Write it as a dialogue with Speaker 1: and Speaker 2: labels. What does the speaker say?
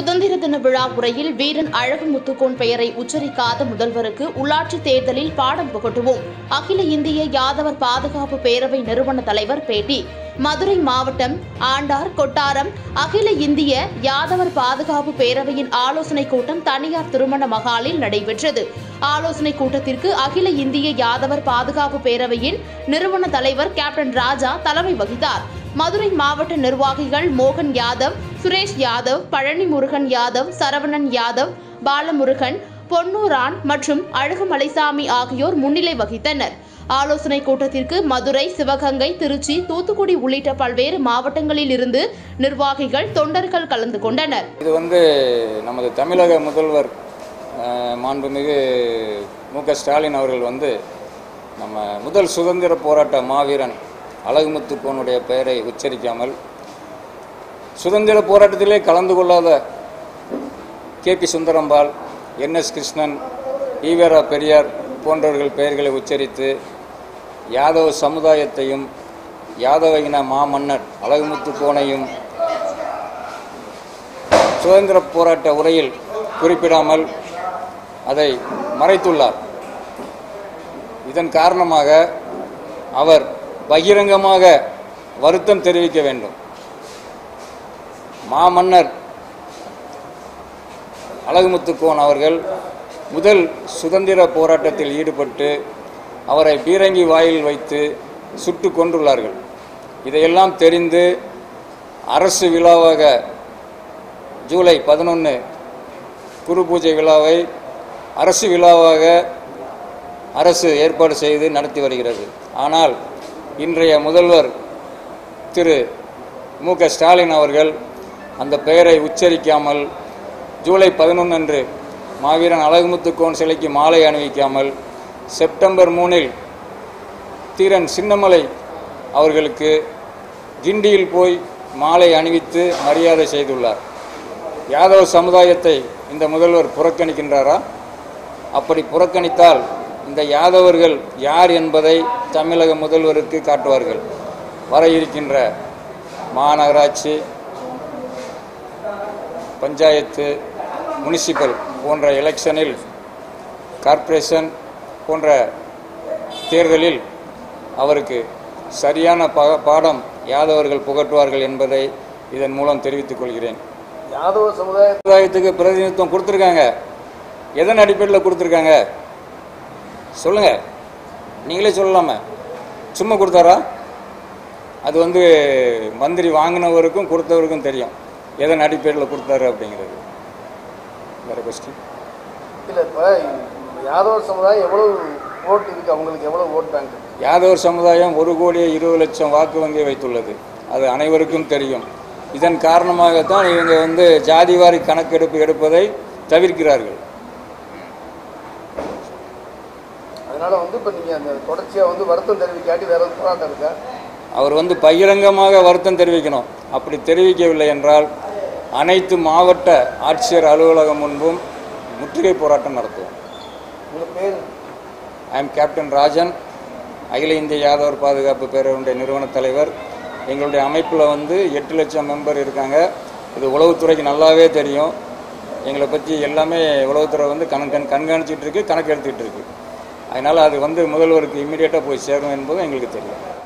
Speaker 1: சுதந்திர தின விழா உரையில் வீரன் அழகு முத்துக்கோன் பெயரை உச்சரிக்காத முதல்வருக்கு உள்ளாட்சி தேர்தலில் பாடம் புகட்டுவோம் அகில இந்திய யாதவர் பாதுகாப்பு பேரவை நிறுவன தலைவர் பேட்டி மதுரை மாவட்டம் ஆண்டார் கொட்டாரம் அகில இந்திய யாதவர் பாதுகாப்பு பேரவையின் ஆலோசனைக் கூட்டம் தனியார் திருமண மகாலில் நடைபெற்றது ஆலோசனைக் கூட்டத்திற்கு அகில இந்திய யாதவர் பாதுகாப்பு பேரவையின் நிறுவன தலைவர் கேப்டன் ராஜா தலைமை வகித்தார் மதுரை மாவட்ட நிர்வாகிகள் மோகன் யாதவ் சுரேஷ் யாதவ் பழனி முருகன் யாதவ் சரவணன் யாதவ் பாலமுருகன் பொன்னூரான் மற்றும் அழகுமலைசாமி ஆகியோர் முன்னிலை வகித்தனர் ஆலோசனை கூட்டத்திற்கு மதுரை சிவகங்கை திருச்சி தூத்துக்குடி உள்ளிட்ட பல்வேறு மாவட்டங்களில் இருந்து நிர்வாகிகள் தொண்டர்கள் கலந்து கொண்டனர்
Speaker 2: இது வந்து நமது தமிழக முதல்வர் அஹ், மாண்புமிகு மு க ஸ்டாலின் அவர்கள் வந்து நம்ம முதல் சுதந்திர போராட்ட மாவீரன் அழகுமுத்துக்கோனுடைய பெயரை உச்சரிக்காமல் சுதந்திர போராட்டத்திலே கலந்து கொள்ளாத K B Sundarambal N S Krishnan E V R Periyar போன்றவர்கள் பெயர்களை உச்சரித்து யாதவ சமுதாயத்தையும் யாதவ இன மாமன்னர் அழகுமுத்துக்கோனையும் சுதந்திர போராட்ட உரையில் குறிப்பிடாமல் அதை மறைத்துள்ளார் இதன் காரணமாக அவர் பகிரங்கமாக வருத்தம் தெரிவிக்க வேண்டும் மாமன்னர் அழகுமுத்துக்கோன் அவர்கள் முதல் சுதந்திர போராட்டத்தில் ஈடுபட்டு அவரை பீரங்கி வாயில் வைத்து சுட்டு கொன்றுள்ளார்கள் இதையெல்லாம் தெரிந்து அரசு விழாவாக ஜூலை பதினொன்று குரு பூஜை விழாவை அரசு விழாவாக அரசு ஏற்பாடு செய்து நடத்தி வருகிறது ஆனால் இன்றைய முதல்வர் திரு மு க ஸ்டாலின் அவர்கள் அந்த பெயரை உச்சரிக்காமல் ஜூலை பதினொன்று அன்று மாவீரன் அழகுமுத்துக்கோன் சிலைக்கு மாலை அணிவிக்காமல் செப்டம்பர் மூணில் தீரன் சின்னமலை அவர்களுக்கு கிண்டியில் போய் மாலை அணிவித்து மரியாதை செய்துள்ளார் யாதவ சமுதாயத்தை இந்த முதல்வர் புறக்கணிக்கின்றாரா அப்படி புறக்கணித்தால் இந்த யாதவர்கள் யார் என்பதை தமிழக முதல்வருக்கு காட்டுவார்கள் வர இருக்கின்ற மாநகராட்சி பஞ்சாயத்து முனிசிபல் போன்ற எலெக்ஷனில் கார்ப்பரேஷன் போன்ற தேர்தலில் அவருக்கு சரியான ப பாடம் யாதவர்கள் புகட்டுவார்கள் என்பதை இதன் மூலம் தெரிவித்துக் கொள்கிறேன்
Speaker 3: யாதவ சமுதாய
Speaker 2: சமுதாயத்துக்கு பிரதிநிதித்துவம் கொடுத்துருக்காங்க எதன் அடிப்படையில் கொடுத்துருக்காங்க சொல்லுங்க நீங்களே சொல்லலாமே சும்மா கொடுத்தாரா அது வந்து மந்திரி வாங்கினவருக்கும் கொடுத்தவருக்கும் தெரியும் எதன் அடிப்படையில் கொடுத்தாரு அப்படிங்கிறது வேற கொஸ்டின்
Speaker 3: இல்ல இப்ப யாதவ சமுதாயம் எவ்வளவு ஓட்டு இருக்கு அவங்களுக்கு எவ்வளவு ஓட் பேங்க் இருக்கு
Speaker 2: யாதவர் சமுதாயம் ஒரு கோடியே இருபது லட்சம் வாக்கு வங்கி வைத்துள்ளது அது அனைவருக்கும் தெரியும் இதன் காரணமாகத்தான் இவங்க வந்து ஜாதிவாரி கணக்கெடுப்பு எடுப்பதை தவிர்க்கிறார்கள்
Speaker 3: அதனால வந்து இப்ப நீங்க அந்த தொடர்ச்சியா வந்து வருத்தம் தெரிவிக்காட்டி வேற எதுவும் போராட்டம் இருக்கா
Speaker 2: அவர் வந்து பகிரங்கமாக வருத்தம் தெரிவிக்கணும் அப்படி தெரிவிக்கவில்லை என்றால் அனைத்து மாவட்ட ஆட்சியர் அலுவலகம் முன்பும் முற்றுகை போராட்டம் நடத்துவோம்
Speaker 3: உங்க பேர்
Speaker 2: ஐ எம் கேப்டன் ராஜன் அகில இந்திய யாதவர் பாதுகாப்பு பேரவையுடைய நிறுவன தலைவர் எங்களுடைய அமைப்பில் வந்து எட்டு லட்சம் மெம்பர் இருக்காங்க இது உளவுத்துறைக்கு நல்லாவே தெரியும் எங்களை பற்றி எல்லாமே உளவுத்துறை வந்து கண் கண் கண்காணிச்சிட்டு இருக்கு கணக்கு எடுத்துக்கிட்டு இருக்கு அதனால் அது வந்து முதல்வருக்கு இம்மிடியேட்டாக போய் சேரும் என்பதும் எங்களுக்கு தெரியும்